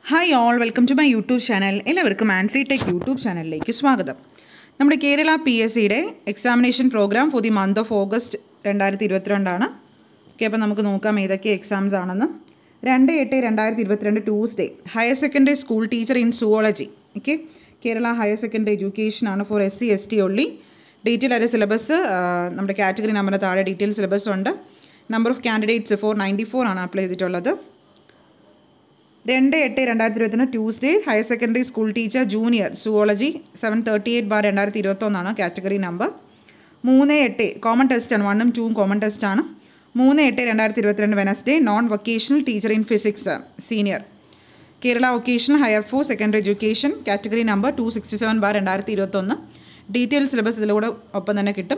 hi all welcome to my YouTube channel എല്ലാവർക്കും Ancy tech YouTube ചാനലിലേക്ക് സ്വാഗതം നമ്മുടെ കേരള പി എസ് സിയുടെ examination programme for the month of August രണ്ടായിരത്തി ഇരുപത്തിരണ്ടാണ് ഓക്കെ അപ്പോൾ നമുക്ക് നോക്കാം ഏതൊക്കെ എക്സാംസ് ആണെന്ന് രണ്ട് എട്ട് രണ്ടായിരത്തി ഇരുപത്തിരണ്ട് Tuesday higher secondary school teacher in zoology okay Kerala higher secondary education ആണ് for S C S T ഒള്ളി ഡീറ്റെയിൽ ആയ സിലബസ് നമ്മുടെ കാറ്റഗറി നമ്പറിന് താഴെ ഡീറ്റെയിൽ സിലബസ് ഉണ്ട് number of candidates four ninety four ആണ് അപ്ലൈ ചെയ്തിട്ടുള്ളത് രണ്ട് എട്ട് രണ്ടായിരത്തി ഇരുപത്തിന് Tuesday higher secondary school teacher junior zoology seven thirty eight bar രണ്ടായിരത്തി ഇരുപത്തൊന്നാണ് കാറ്റഗറി നമ്പർ മൂന്ന് എട്ട് കോമൺ ടെസ്റ്റാണ് വണ്ണും ടൂവും കോമൺ ടെസ്റ്റാണ് മൂന്ന് എട്ട് രണ്ടായിരത്തി ഇരുപത്തിരണ്ട് Wednesday non vocational teacher in physics senior Kerala vocational higher for secondary education category number two sixty seven bar രണ്ടായിരത്തി ഇരുപത്തൊന്ന് ഡീറ്റെയിൽ സിലബസ് ഇതിലൂടെ ഒപ്പം തന്നെ കിട്ടും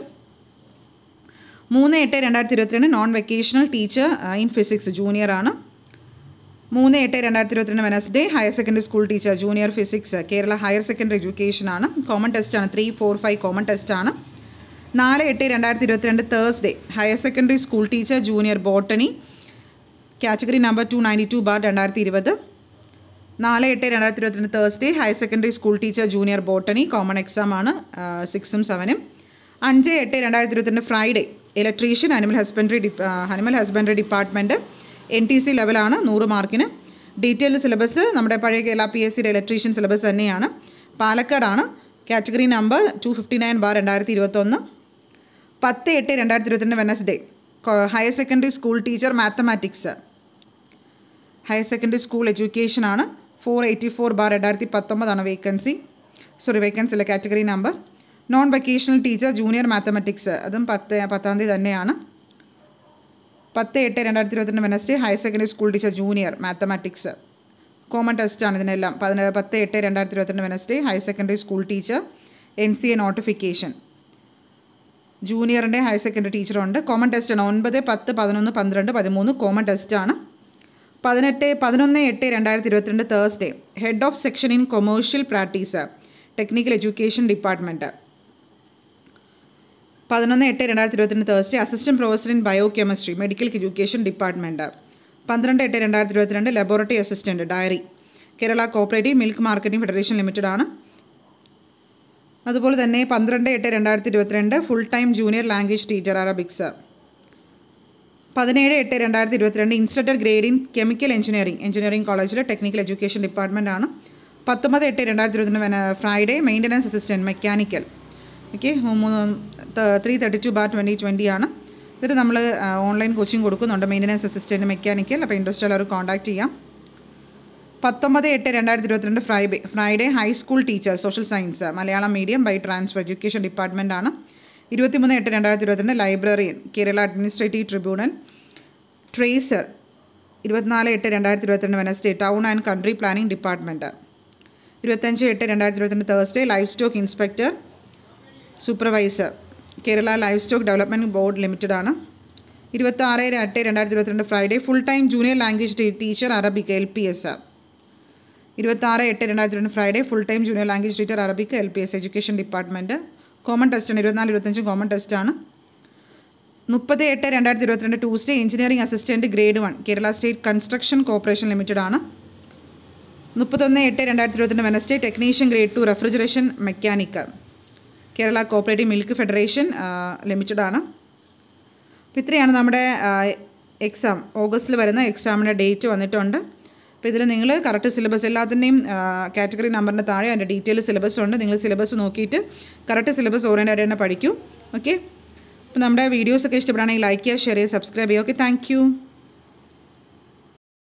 മൂന്ന് എട്ട് രണ്ടായിരത്തി ഇരുപത്തിരണ്ട് non vocational teacher in physics junior ആണ് മൂന്ന് എട്ട് രണ്ടായിരത്തി ഇരുപത്തിരണ്ട് Wednesday higher secondary school teacher junior physics Kerala higher secondary education ആണ് കോമൺ ടെസ്റ്റാണ് ത്രീ ഫോർ ഫൈവ് കോമൺ ടെസ്റ്റാണ് നാല് എട്ട് രണ്ടായിരത്തി ഇരുപത്തിരണ്ട് Thursday higher secondary school teacher junior botany category number two ninety two bar രണ്ടായിരത്തി ഇരുപത് നാല് എട്ട് രണ്ടായിരത്തി ഇരുപത്തിരണ്ട് Thursday higher secondary school teacher junior botany common exam ആണ് സിക്സും സെവനും അഞ്ച് എട്ട് രണ്ടായിരത്തി ഇരുപത്തിരണ്ട് ഫ്രൈഡേ ഇലക്ട്രീഷ്യൻ അനിമൽ ഹസ്ബൻഡറി ഡിപ് animal husbandry department N T C ലെവലാണ് നൂറ് മാർക്കിന് ഡീറ്റെയിൽ സിലബസ് നമ്മുടെ പഴയ കേരള പി എസ് സിയുടെ ഇലക്ട്രീഷ്യൻ സിലബസ് തന്നെയാണ് പാലക്കാടാണ് category number two fifty nine bar രണ്ടായിരത്തി ഇരുപത്തൊന്ന് പത്ത് എട്ട് രണ്ടായിരത്തി ഇരുപത്തിരണ്ട് Wednesday higher secondary school teacher mathematics higher secondary school എഡ്യൂക്കേഷനാണ് ഫോർ എയ്റ്റി ഫോർ ബാർ രണ്ടായിരത്തി പത്തൊമ്പതാണ് വേക്കൻസി സോറി വേക്കൻസി അല്ല category number non vocational teacher junior mathematics അതും പത്ത് പത്താം തീയതി തന്നെയാണ് പത്ത് എട്ട് രണ്ടായിരത്തി ഇരുപത്തിരണ്ട് Wednesday higher secondary school teacher junior mathematics common ടെസ്റ്റാണ് ഇതിനെല്ലാം പതിന പത്ത് എട്ട് രണ്ടായിരത്തി ഇരുപത്തിരണ്ട് Wednesday higher secondary school teacher N C A notification ജൂനിയറിൻ്റെ ഹയർ സെക്കൻഡറി ടീച്ചറുണ്ട് കോമൺ ടെസ്റ്റാണ് ഒൻപത് പത്ത് പതിനൊന്ന് പന്ത്രണ്ട് പതിമൂന്ന് കോമൺ ടെസ്റ്റാണ് പതിനെട്ട് പതിനൊന്ന് എട്ട് രണ്ടായിരത്തി ഇരുപത്തിരണ്ട് Thursday head of section in commercial practice technical education department പതിനൊന്ന് എട്ട് രണ്ടായിരത്തി ഇരുപത്തിരണ്ട് Thursday assistant professor in biochemistry medical education department പന്ത്രണ്ട് എട്ട് രണ്ടായിരത്തി ഇരുപത്തിരണ്ട് laboratory assistant dairy Kerala cooperative milk marketing federation limited ആണ് അതുപോലെ തന്നെ പന്ത്രണ്ട് എട്ട് രണ്ടായിരത്തി ഇരുപത്തിരണ്ട് full time junior language teacher Arabic പതിനേഴ് എട്ട് രണ്ടായിരത്തി ഇരുപത്തിരണ്ട് instructor grade in chemical engineering engineering കോളേജിലെ ടെക്നിക്കൽ എഡ്യൂക്കേഷൻ ഡിപ്പാർട്ട്മെൻ്റ് ആണ് പത്തൊമ്പത് എട്ട് രണ്ടായിരത്തി ഇരുപത്തിരണ്ട് Friday maintenance assistant mechanical okay three thirty two bar twenty twenty ആണ് ഇതിൽ നമ്മൾ ഓൺലൈൻ കോച്ചിങ് കൊടുക്കുന്നുണ്ട് മെയിൻ്റനൻസ് അസിസ്റ്റൻറ്റ് മെക്കാനിക്കൽ അപ്പോൾ ഇൻട്രസ്റ്റ് ഉള്ളവർ കോൺടാക്ട് ചെയ്യാം പത്തൊമ്പത് എട്ട് രണ്ടായിരത്തി ഇരുപത്തിരണ്ട് Friday Friday high school teacher social science Malayalam medium by transfer education department ആണ് ഇരുപത്തിമൂന്ന് എട്ട് രണ്ടായിരത്തി ഇരുപത്തിരണ്ട് librarian Kerala administrative tribunal tracer ഇരുപത്തിനാല് എട്ട് രണ്ടായിരത്തി ഇരുപത്തിരണ്ട് വെനസ്ഡേ town and country planning department ഇരുപത്തഞ്ച് എട്ട് രണ്ടായിരത്തി ഇരുപത്തിരണ്ട് Thursday life stock inspector supervisor Kerala livestock development board limited ആണ് ഇരുപത്തി ആറ് എട്ട് രണ്ടായിരത്തി ഇരുപത്തിരണ്ട് Friday full time junior language teacher Arabic L P S ഇരുപത്തി ആറ് എട്ട് രണ്ടായിരത്തി രണ്ട് Friday full time junior language teacher Arabic L P S education department common ടെസ്റ്റാണ് ഇരുപത്തിനാല് ഇരുപത്തഞ്ചും കോമൺ ടെസ്റ്റാണ് മുപ്പത് എട്ട് രണ്ടായിരത്തി ഇരുപത്തിരണ്ട് Tuesday engineering assistant grade one Kerala state construction corporation limited ആണ് മുപ്പത്തൊന്ന് എട്ട് രണ്ടായിരത്തി ഇരുപത്തിരണ്ട് Wednesday technician grade to refrigeration mechanical Kerala cooperative milk federation limited ആണ് അപ്പോൾ ഇത്രയാണ് നമ്മുടെ എക്സാം ഓഗസ്റ്റിൽ വരുന്ന എക്സാമിൻ്റെ ഡേറ്റ് വന്നിട്ടുണ്ട് അപ്പോൾ ഇതിൽ നിങ്ങൾ കറക്റ്റ് സിലബസ് എല്ലാത്തിൻ്റെയും കാറ്റഗറി നമ്പറിൻ്റെ താഴെ അതിൻ്റെ ഡീറ്റെയിൽ സിലബസ് ഉണ്ട് നിങ്ങൾ സിലബസ് നോക്കിയിട്ട് കറക്റ്റ് സിലബസ് ഓറിയൻ്റ് ആയിട്ട് തന്നെ പഠിക്കൂ ഓക്കെ അപ്പോൾ നമ്മുടെ വീഡിയോസൊക്കെ ഇഷ്ടപ്പെടുകയാണെങ്കിൽ ലൈക്ക് ചെയ്യുക ഷെയർ ചെയ്യുക സബ്സ്ക്രൈബ് ചെയ്യുക ഓക്കെ താങ്ക്